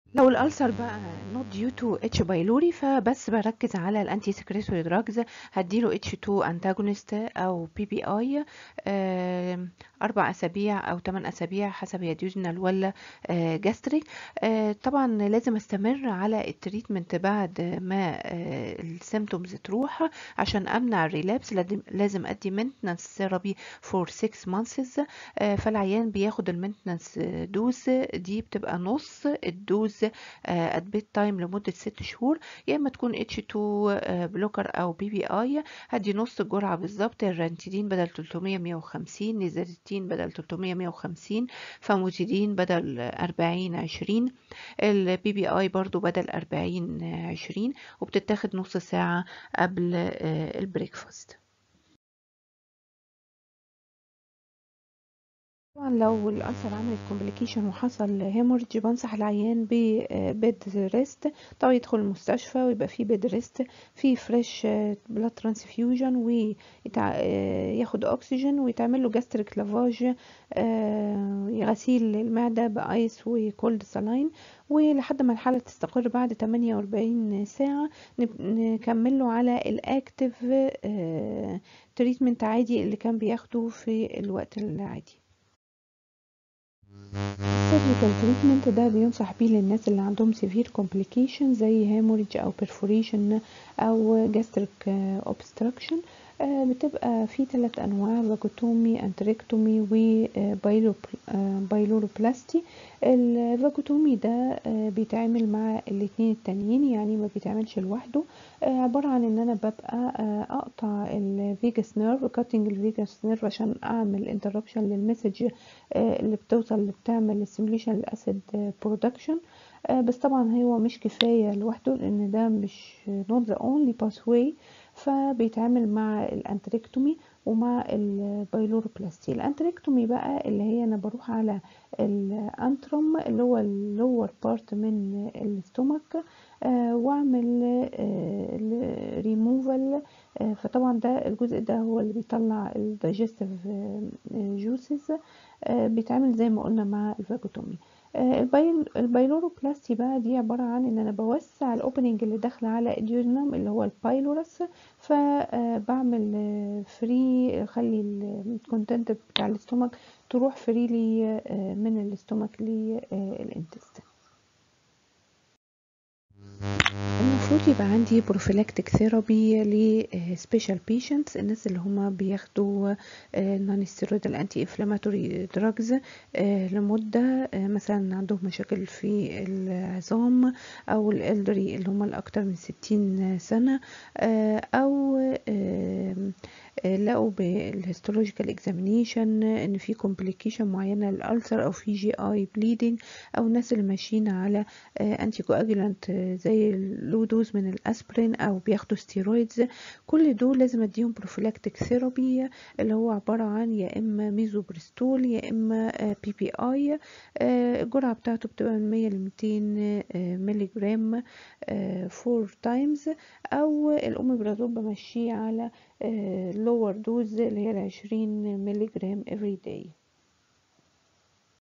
لو الألسر بقى not due to H. pylori فبس بركز على الانتي سكريتوري دراجز هديله H2 antagonist أو PPI آه، أربع أسابيع أو تمن أسابيع حسب هي ديوجنال ولا جاستريك طبعا لازم استمر على التريتمنت بعد ما السيمتومز تروح عشان أمنع الريلابس لازم أدي maintenance ثيرابي فور 6 months فالعيان بياخد المينتنس دوز دي بتبقى نص الدوز ات بيت تايم لمده ست شهور يا اما تكون اتش 2 بلوكر او بي بي اي هدي نص الجرعه بالظبط الرانتيدين بدل 300 150 نيزاتين بدل 300 150 فاموتيدين بدل 40 20 البي بي اي برضو بدل 40 20 وبتتاخد نص ساعه قبل البريكفاست طبعا لو الألسر عملت كومبليكيشن وحصل هيموريدج بنصح العيان ببيد ريست طبعا يدخل المستشفى ويبقى فيه بيد ريست في فريش بلاد ترانسفيوجن وياخد اكسجين ويتعمل له جاستريك لافاج غسيل المعده بايس وكولد سلاين ولحد ما الحاله تستقر بعد 48 ساعه نكمل له على الاكتيف تريتمنت عادي اللي كان بياخده في الوقت العادي السيرجيكال تريتمنت ده بينصح بيه للناس اللي عندهم سيفير كومبليكيشن زي هيموريج او بيرفوريشن او جاستريك اوبستراكشن بتبقى في ثلاث انواع فاجوتومي انتريكتومي وبايلوروبلاستي الفاجوتومي ده بيتعمل مع الاثنين التانيين يعني ما بيتعملش لوحده عبارة عن ان انا ببقى اقطع الفيجاس نيرف كاتنج الفيجاس نيرف عشان اعمل انتربشن للمسج اللي بتوصل اللي بتعمل السيميليشن الاسيد برودكشن بس طبعا هو مش كفاية لوحده لان ده مش not the only pathway فبيتعامل مع الانتريكتومي ومع البايلوروبلاستي الانتريكتومي بقى اللي هي انا بروح على الانتروم اللي هو اللور بارت من الاستومك آه واعمل آه ريموفال آه فطبعا ده الجزء ده هو اللي بيطلع الدايجستيف جوسز بيتعمل زي ما قلنا مع الفاجوتومي البايلوروبلاستي بقى دي عبارة عن ان انا بوسع الاوبننج اللي داخله على الديورنم اللي هو البايلورس فبعمل فري اخلي الكونتنت بتاع الاستومك تروح فريلي من الاستومك للانتستين المفروض يبقى عندي بروفيلاكتيك ثيرابي لسبيشال بيشنتس الناس اللي هما بياخدوا نون ستيرويدال انتي انفلاماتوري دراجز لمده مثلا عندهم مشاكل في العظام او الالدري اللي هما الاكتر من 60 سنه او لقوا بالهيستولوجيكال اكزامينيشن ان في كومبليكيشن معينه للالسر او في جي اي بليدنج او الناس اللي ماشيين على انتي كواجولانت زي لو دوز من الاسبرين او بياخدوا ستيرويدز كل دول لازم اديهم بروفيلاكتيك ثيرابي اللي هو عباره عن يا اما ميزوبريستول يا اما بي بي اي الجرعه بتاعته بتبقى من 100 ل 200 مللي جرام فور تايمز او الاوميبرازول بمشيه على lower dose اللي هي العشرين مللي جرام every day